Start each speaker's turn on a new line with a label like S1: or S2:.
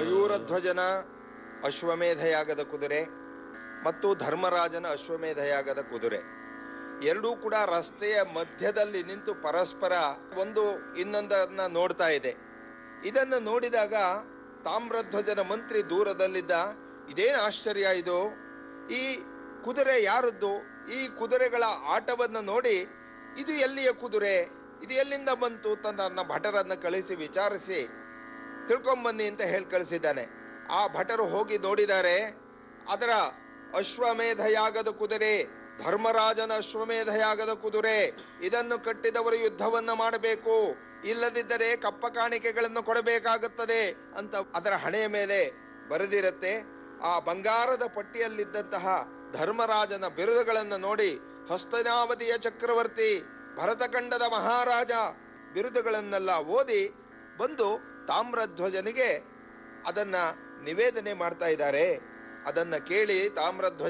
S1: ಮಯೂರಧ್ವಜನ ಅಶ್ವಮೇಧಯಾಗದ ಕುದುರೆ ಮತ್ತು ಧರ್ಮರಾಜನ ಅಶ್ವಮೇಧಯಾಗದ ಕುದುರೆ ಎರಡೂ ಕೂಡ ರಸ್ತೆಯ ಮಧ್ಯದಲ್ಲಿ ನಿಂತು ಪರಸ್ಪರ ಒಂದು ಇನ್ನೊಂದನ್ನ ನೋಡ್ತಾ ಇದೆ ಇದನ್ನು ನೋಡಿದಾಗ ತಾಮ್ರಧ್ವಜನ ಮಂತ್ರಿ ದೂರದಲ್ಲಿದ್ದ ಇದೇನು ಆಶ್ಚರ್ಯ ಇದು ಈ ಕುದುರೆ ಯಾರದ್ದು ಈ ಕುದುರೆಗಳ ಆಟವನ್ನ ನೋಡಿ ಇದು ಎಲ್ಲಿಯ ಕುದುರೆ ಇದು ಎಲ್ಲಿಂದ ಬಂತು ತನ್ನ ಭಟರನ್ನ ಕಳಿಸಿ ವಿಚಾರಿಸಿ ತಿಳ್ಕೊಂಬನ್ನಿ ಅಂತ ಹೇಳಿ ಕಳಿಸಿದ್ದಾನೆ ಆ ಭಟರು ಹೋಗಿ ನೋಡಿದ್ದಾರೆ ಅದರ ಅಶ್ವಮೇಧಯಾಗದ ಕುದುರೆ ಧರ್ಮರಾಜನ ಅಶ್ವಮೇಧಯಾಗದ ಕುದುರೆ ಇದನ್ನು ಕಟ್ಟಿದವರು ಯುದ್ಧವನ್ನ ಮಾಡಬೇಕು ಇಲ್ಲದಿದ್ದರೆ ಕಪ್ಪ ಕಾಣಿಕೆಗಳನ್ನು ಕೊಡಬೇಕಾಗುತ್ತದೆ ಅಂತ ಅದರ ಹಣೆಯ ಮೇಲೆ ಬರೆದಿರತ್ತೆ ಆ ಬಂಗಾರದ ಪಟ್ಟಿಯಲ್ಲಿದ್ದಂತಹ ಧರ್ಮರಾಜನ ಬಿರುದುಗಳನ್ನು ನೋಡಿ ಹಸ್ತನಾವಧಿಯ ಚಕ್ರವರ್ತಿ ಭರತಖಂಡದ ಮಹಾರಾಜ ಬಿರುದುಗಳನ್ನೆಲ್ಲ ಓದಿ ಬಂದು ತಾಮ್ರಧ್ವಜನಿಗೆ ಅದನ್ನ ನಿವೇದನೆ ಮಾಡ್ತಾ ಇದ್ದಾರೆ ಅದನ್ನ ಕೇಳಿ ತಾಮ್ರಧ್ವಜ